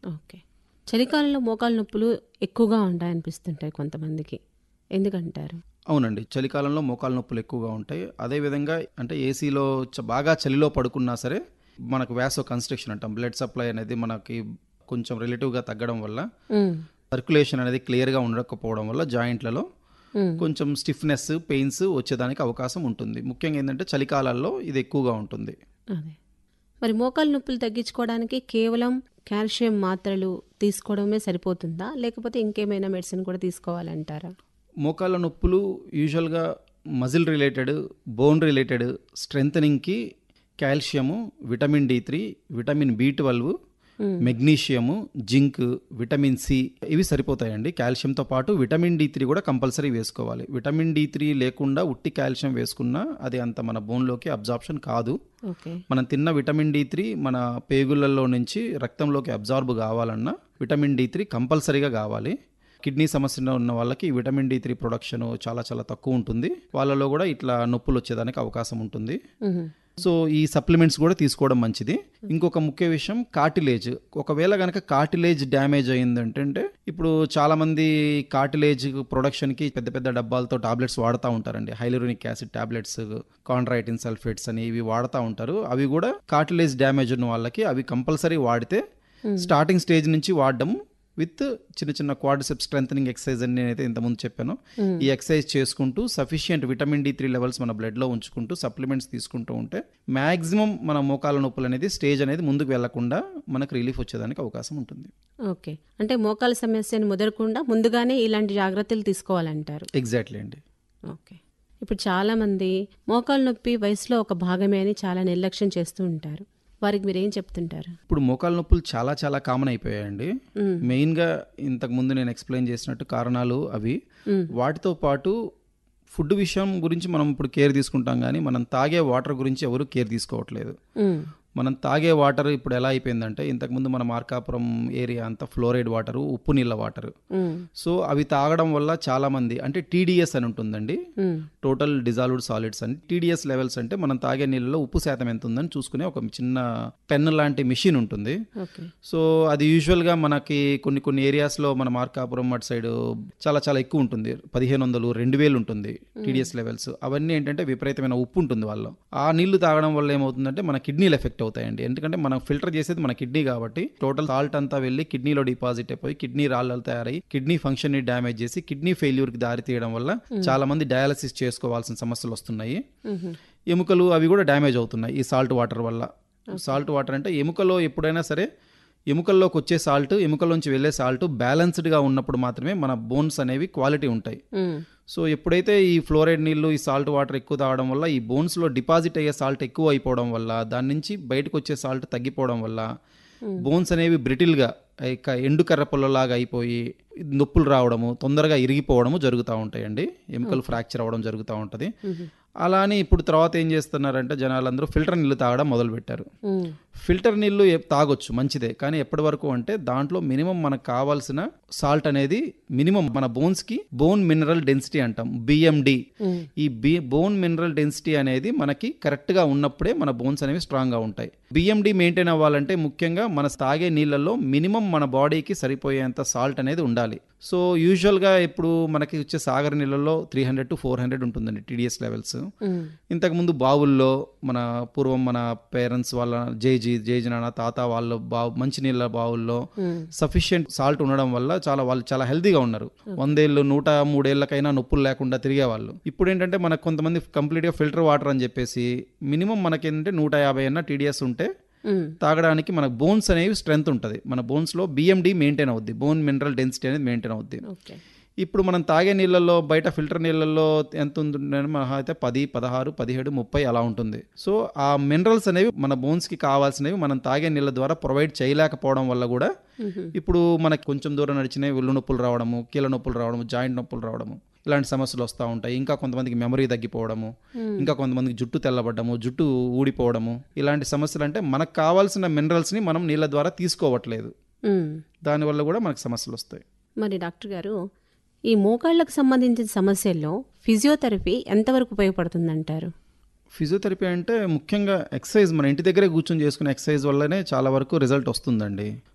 Okay చలికాలంలో మోకాలు నొప్పులు ఎక్కువగా ఉంటాయనిపిస్తుంటాయి కొంతమందికి ఎందుకంటారు అవునండి చలికాలంలో మోకాలు నొప్పులు ఎక్కువగా ఉంటాయి అదేవిధంగా అంటే ఏసీలో చ- బాగా చలిలో పడుకున్నా సరే మనకు వ్యాసో కన్స్ట్రక్షన్ అంటాం బ్లడ్ సప్లై అనేది మనకి కొంచెం రిలేటివ్గా తగ్గడం వల్ల ఉమ్, సర్క్యులేషన్ అనేది క్లియర్గా ఉండకపోవడం వల్ల జాయింట్లలో ఉమ్, కొంచెం స్టిఫ్నెస్ పెయిన్స్ వచ్చేదానికి అవకాశం ఉంటుంది ముఖ్యంగా ఏంటంటే చలికాలాల్లో ఇది ఎక్కువగా ఉంటుంది అదే మరి మోకాలు నొప్పులు తగ్గించుకోవడానికి కేవలం కాల్షియం మాత్రలు తీసుకోవడమే సరిపోతుందా లేకపోతే ఇంకేమైనా మెడిసిన్ కూడా తీసుకోవాలంటారా మోకాళ్ళ నొప్పులు యూజువల్గా మజిల్ రిలేటెడ్ బోన్ రిలేటెడ్ స్ట్రెంథనింగ్కి calcium vitamin D three vitamin B twelve magnesium zinc vitamin C ఇవి సరిపోతాయండి కాల్షియంతో పాటు విటమిన్ డి త్రీ కూడా కంపల్సరీ వేసుకోవాలి విటమిన్ డి త్రీ లేకుండా ఉట్టి కాల్షియం వేసుకున్నా అది అంత మన బోన్లోకి అబ్జార్ప్షన్ కాదు ఓకే మనం తిన్న విటమిన్ డి త్రీ మన పేగులలో నుంచి రక్తంలోకి అబ్జార్బ్ కావాలన్నా విటమిన్ డి త్రీ కంపల్సరీగా కావాలి కిడ్నీ సమస్య ఉన్న వాళ్ళకి ఈ విటమిన్ డి త్రీ ప్రొడక్షన్ చాలా చాలా తక్కువ ఉంటుంది వాళ్ళలో కూడా ఇట్లా నొప్పులు వచ్చేదానికి అవకాశం ఉంటుంది ఉహు, సో ఈ సప్లిమెంట్స్ కూడా తీసుకోవడం మంచిది ఇంకొక ముఖ్య విషయం కార్టిలేజ్ ఒకవేళ కనుక కార్టిలేజ్ డ్యామేజ్ అయిందంటే ఇప్పుడు చాలా మంది కార్టిలేజ్ ప్రొడక్షన్ కి పెద్ద పెద్ద డబ్బాలతో టాబ్లెట్స్ వాడుతూ ఉంటారండి hyaluronic acid tablets chondroitin sulphates అని ఇవి వాడుతూ ఉంటారు అవి కూడా కార్టిలేజ్ డ్యామేజ్ ఉన్న వాళ్ళకి అవి కంపల్సరీ వాడితే స్టార్టింగ్ స్టేజ్ నుంచి వాడడం విత్ చిన్న చిన్న క్వాడ్రిసెప్ స్ట్రెంథనింగ్ ఎక్సర్సైజ్ అని నేనైతే ఇంతకుముందు చెప్పాను ఈ ఎక్సర్సైజ్ చేసుకుంటూ sufficient vitamin D three levels మన బ్లడ్లో ఉంచుకుంటూ సప్లిమెంట్స్ తీసుకుంటూ ఉంటే మ్యాక్సిమం మన మోకాల నొప్పులు అనేది స్టేజ్ అనేది ముందుకు వెళ్లకుండా మనకు రిలీఫ్ వచ్చేదానికి అవకాశం ఉంటుంది ఓకే అంటే మోకాల సమస్యను ముదరకుండా ముందుగానే ఇలాంటి జాగ్రత్తలు తీసుకోవాలంటారు ఎగ్జాక్ట్లీ అండి ఓకే ఇప్పుడు చాలామంది మోకాలు నొప్పి వయసులో ఒక భాగమే అని చాలా నిర్లక్ష్యం చేస్తూ ఉంటారు వారికి మీరు ఏం చెప్తుంటారు ఇప్పుడు మోకాల నొప్పులు చాలా చాలా కామన్ అయిపోయాయండి మ్మ్. మెయిన్గా ఇంతకు ముందు నేను ఎక్స్ప్లెయిన్ చేసినట్టు కారణాలు అవి వాటితో పాటు ఫుడ్ విషయం గురించి మనం ఇప్పుడు కేర్ తీసుకుంటాం కానీ మనం తాగే వాటర్ గురించి ఎవరు కేర్ తీసుకోవట్లేదు ఉమ్, మనం తాగే వాటర్ ఇప్పుడు ఎలా అయిపోయిందంటే ఇంతకుముందు మన మార్కాపురం ఏరియా అంతా ఫ్లోరైడ్ వాటర్ ఉప్పు నీళ్ళ వాటర్ ఉమ్, సో అవి తాగడం వల్ల చాలా మంది అంటే టీడీఎస్ అని ఉంటుందండి ఉమ్, టోటల్ డిజాల్వ్డ్ సాలిడ్స్ అని టీడీఎస్ లెవెల్స్ అంటే మనం తాగే నీళ్ళలో ఉప్పు శాతం ఎంత ఉందని చూసుకునే ఒక చిన్న పెన్ లాంటి మిషన్ ఉంటుంది ఓకే సో అది యూజువల్గా మనకి కొన్ని కొన్ని ఏరియాస్లో మన మార్కాపురం అటు సైడ్ చాలా చాలా ఎక్కువ ఉంటుంది పదిహేను వందలు రెండు వేలు ఉంటుంది టీడీఎస్ లెవెల్స్ అవన్నీ ఏంటంటే విపరీతమైన ఉప్పు ఉంటుంది వాళ్ళు ఆ నీళ్లు తాగడం వల్ల ఏమవుతుందంటే మన కిడ్నీలు ఎఫెక్ట్ అవుతాయండి ఎందుకంటే మనం ఫిల్టర్ చేసేది మన కిడ్నీ కాబట్టి టోటల్ సాల్ట్ అంతా వెళ్ళి కిడ్నీలో డిపాజిట్ అయిపోయి కిడ్నీ రాళ్ళు తయారై కిడ్నీ ఫంక్షన్ ని డ్యామేజ్ చేసి కిడ్నీ ఫెయిల్యూర్ కి దారి తీయడం వల్ల చాలా మంది డయాలసిస్ చేసుకోవాల్సిన సమస్యలు వస్తున్నాయి ఉహు, ఎముకలు అవి కూడా డ్యామేజ్ అవుతున్నాయి ఈ సాల్ట్ వాటర్ వల్ల సాల్ట్ వాటర్ అంటే ఎముకలో ఎప్పుడైనా సరే ఎముకల్లోకి వచ్చే సాల్ట్ ఎముకల్లోంచి వెళ్ళే సాల్ట్ బ్యాలెన్స్డ్గా ఉన్నప్పుడు మాత్రమే మన బోన్స్ అనేవి క్వాలిటీ ఉంటాయి ఉమ్, సో ఎప్పుడైతే ఈ ఫ్లోరైడ్ నీళ్లు ఈ సాల్ట్ వాటర్ ఎక్కువ తాగడం వల్ల ఈ బోన్స్లో డిపాజిట్ అయ్యే సాల్ట్ ఎక్కువ అయిపోవడం వల్ల దాని నుంచి బయటకు వచ్చే సాల్ట్ తగ్గిపోవడం వల్ల బోన్స్ అనేవి బ్రిటిల్గా ఇక ఎండు కర్రపుల్లలాగా అయిపోయి నొప్పులు రావడము తొందరగా ఇరిగిపోవడము జరుగుతూ ఉంటాయండి ఎముకలు ఫ్రాక్చర్ అవ్వడం జరుగుతూ ఉంటుంది అలా అని ఇప్పుడు తర్వాత ఏం చేస్తున్నారంటే జనాలందరూ ఫిల్టర్ నీళ్ళు తాగడం మొదలుపెట్టారు ఉమ్, ఫిల్టర్ నీళ్లు ఎప్- తాగొచ్చు మంచిదే కానీ ఎప్పటి వరకు అంటే దాంట్లో మినిమం మనకు కావాల్సిన సాల్ట్ అనేది మినిమం మన బోన్స్ కి బోన్ మినరల్ డెన్సిటీ అంటాం బిఎండి ఉమ్, ఈ బి బోన్ మినరల్ డెన్సిటీ అనేది మనకి కరెక్ట్ గా ఉన్నప్పుడే మన బోన్స్ అనేవి స్ట్రాంగ్ గా ఉంటాయి బిఎండి మెయింటైన్ అవ్వాలంటే ముఖ్యంగా మన తాగే నీళ్ళల్లో మినిమం మన బాడీకి సరిపోయేంత సాల్ట్ అనేది ఉండాలి సో యూజువల్గా ఇప్పుడు మనకి వచ్చే సాగర్ నీళ్ళల్లో three hundred to four hundred ఉంటుందండి టీడీఎస్ లెవెల్స్ ఉమ్, ఇంతకుముందు బావుల్లో మన పూర్వం మన పేరెంట్స్ వాళ్ళ జేజీ జేజీ నాన్న తాత వాళ్ళ బావు మంచినీళ్ళ బావుల్లో ఉమ్, సఫిషియెంట్ సాల్ట్ ఉండడం వల్ల చాలా వాళ్ళు చాలా హెల్తీగా ఉన్నారు వందేళ్ళు నూట మూడేళ్లకైనా నొప్పులు లేకుండా తిరిగేవాళ్ళు ఇప్పుడు ఏంటంటే మనకు కొంతమంది కంప్లీట్గా ఫిల్టర్ వాటర్ అని చెప్పేసి మినిమం మనకి ఏంటంటే నూట యాభై అన్న టీడీఎస్ ఉంటే ఉమ్, తాగడానికి మన బోన్స్ అనేవి స్ట్రెంత్ ఉంటుంది మన బోన్స్లో బిఎండి మెయింటైన్ అవుద్ది బోన్ మినరల్ డెన్సిటీ అనేది మెయింటైన్ అవుద్ది ఓకే ఇప్పుడు మనం తాగే నీళ్ళల్లో బయట ఫిల్టర్ నీళ్ళల్లో ఎంత ఉంటుందని మహా అయితే పది పదహారు పదిహేడు ముప్పై అలా ఉంటుంది సో ఆ మినరల్స్ అనేవి మన బోన్స్కి కావాల్సినవి మనం తాగే నీళ్ళ ద్వారా ప్రొవైడ్ చేయలేకపోవడం వల్ల కూడా ఉహు, ఇప్పుడు మనకి కొంచెం దూరం నడిచిన ఒళ్ళు నొప్పులు రావడము కీళ్ళ నొప్పులు రావడము జాయింట్ నొప్పులు రావడము ఇలాంటి సమస్యలు వస్తూ ఉంటాయి ఇంకా కొంతమందికి మెమరీ తగ్గిపోవడము ఇంకా కొంతమందికి జుట్టు తెల్లబడ్డము జుట్టు ఊడిపోవడము ఇలాంటి సమస్యలు అంటే మనకు కావాల్సిన మినరల్స్ని మనం నీళ్ళ ద్వారా తీసుకోవట్లేదు ఉమ్. దానివల్ల కూడా మనకు సమస్యలు వస్తాయి మరి డాక్టర్ గారు ఈ మోకాళ్ళకు సంబంధించిన సమస్యల్లో ఫిజియోథెరపీ ఎంతవరకు ఉపయోగపడుతుందంటారు ఫిజియోథెరపీ అంటే ముఖ్యంగా ఎక్సర్సైజ్ మన ఇంటి దగ్గరే కూర్చొని చేసుకునే ఎక్సర్సైజ్ వల్లనే చాలా వరకు రిజల్ట్ వస్తుందండి